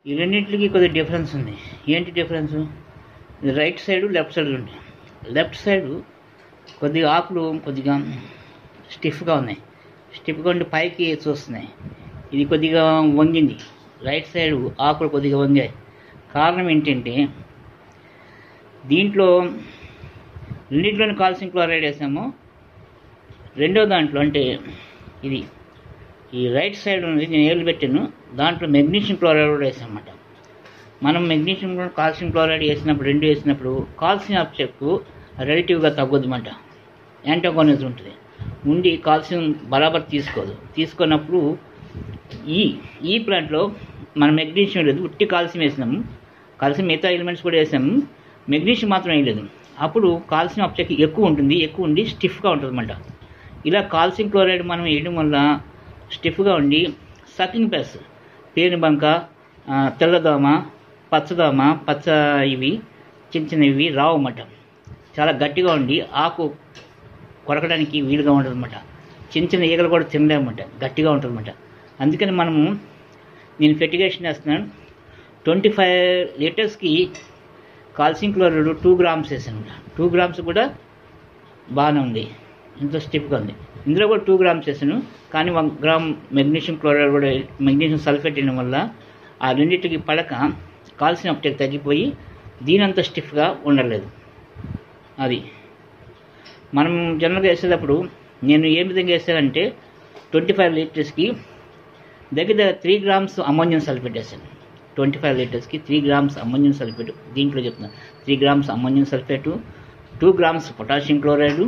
ఈ రెండింటికి కొద్దిగా డిఫరెన్స్ ఉంది ఏంటి difference right side left side ఉంది లెఫ్ట్ సైడ్ కొద్దిగా ఆకులు కొద్దిగా స్టిఫ్గా ఉన్నాయి స్టిఫ్గా ఉండి పైకి చూస్తున్నాయి ఇది కొద్దిగా వంగింది రైట్ సైడ్ ఆకులు కొద్దిగా వంగాయి కారణం ఏంటంటే దీంట్లో రెండింటిలోని కాల్షియం క్లోరైడ్ వేసాము రెండో దాంట్లో అంటే ఇది ఈ రైట్ సైడ్ ఉంది నేను ఏళ్ళు పెట్టాను దాంట్లో మెగ్నీషియం క్లోరైడ్ కూడా వేసామన్నమాట మనం మెగ్నీషియం క్లోరైడ్, కాల్షియం క్లోరైడ్ వేసినప్పుడు రెండు వేసినప్పుడు కాల్షియం అప్చెక్ రిలేటివ్గా తగ్గొద్దన్నమాట యాంటోగోనిజం ఉంటుంది ఉండి కాల్షియం బరాబర్ తీసుకోదు తీసుకున్నప్పుడు ఈ ఈ ప్లాంట్లో మనం మెగ్నీషియం లేదు ఉట్టి కాల్షియం వేసినాము కాల్షియం మిగతా ఎలిమెంట్స్ కూడా వేసాము మెగ్నీషియం మాత్రం వేయలేదు అప్పుడు కాల్షియం అప్చెక్ ఎక్కువ ఉంటుంది ఎక్కువ ఉండి స్టిఫ్గా ఉంటుంది అన్నమాట ఇలా కాల్షియం క్లోరైడ్ మనం వేయడం వల్ల స్టిఫ్గా ఉండి సకింగ్ ప్లస్ పేనుబంక ఆ, తెల్లదోమ పచ్చదోమ పచ్చ ఇవి చిన్న చిన్నవి రావు అన్నమాట చాలా గట్టిగా ఉండి ఆకు కొరకడానికి వీలుగా ఉంటుంది అన్నమాట చిన్న చిన్న ఈగలు కూడా తినలేమన్నమాట గట్టిగా ఉంటుంది అన్నమాట అందుకని మనము నేను ఫెర్టిగేషన్ వేస్తున్నాను ట్వంటీ ఫైవ్ లీటర్స్కి కాల్షియం క్లోరైడ్ టూ గ్రామ్స్ వేసాను టూ గ్రామ్స్ కూడా బాగానే ఉంది ఇంత స్టిఫ్గా ఉంది ఇందులో కూడా టూ గ్రామ్స్ వేసాను కానీ వన్ గ్రామ్ మెగ్నీషియం క్లోరైడ్ కూడా మెగ్నీషియం సల్ఫేట్ వేయడం వల్ల ఆ రెండింటికి పడక కాల్షియం అప్టేక్ తగ్గిపోయి దీనంత స్టిఫ్గా ఉండలేదు అది మనం జనరల్గా వేసేటప్పుడు నేను ఏ విధంగా వేసానంటే ట్వంటీ ఫైవ్ లీటర్స్కి దగ్గర దగ్గర త్రీ గ్రామ్స్ అమోనియం సల్ఫేట్ వేసాను ట్వంటీ ఫైవ్ లీటర్స్కి త్రీ గ్రామ్స్ అమోనియం సల్ఫేట్ దీంట్లో చెప్తున్నాను three grams ammonium sulphate two grams potassium chloride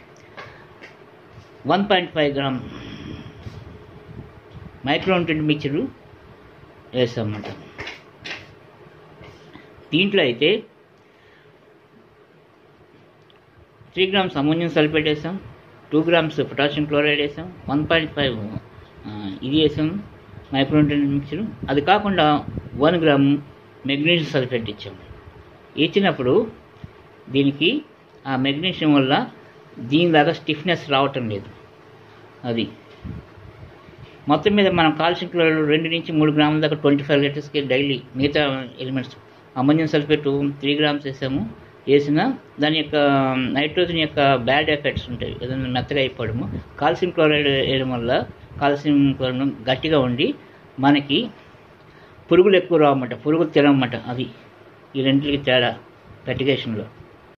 one point five gram micronutrient mixture వేసామన్నమాట దీంట్లో అయితే త్రీ గ్రామ్స్ అమోనియం సల్ఫేట్ వేసాం టూ గ్రామ్స్ పొటాషియం క్లోరైడ్ వేసాం one point five ఇది వేసాం మైక్రోన్యూట్రెంట్ మిక్చరు అది కాకుండా వన్ గ్రామ్ మెగ్నీషియం సల్ఫేట్ ఇచ్చాం ఇచ్చినప్పుడు దీనికి ఆ మెగ్నీషియం వల్ల దీనిలాగా స్టిఫ్నెస్ రావటం లేదు అది మొత్తం మీద మనం కాల్షియం క్లోరైడ్ రెండు నుంచి మూడు గ్రాముల దాకా ట్వంటీ ఫైవ్ లీటర్స్కి డైలీ మిగతా elements ammonium sulphate three grams వేసాము వేసిన దాని యొక్క నైట్రోజన్ యొక్క బ్యాడ్ ఎఫెక్ట్స్ ఉంటాయి ఏదైనా మెత్తగా అయిపోవడము కాల్షియం క్లోరైడ్ వేయడం వల్ల కాల్షియం క్లోరైడ్ గట్టిగా ఉండి మనకి పురుగులు ఎక్కువ రావన్నమాట పురుగులు తినమాట అది ఈ రెండింటికి తేడా ఫెర్టిగేషన్లో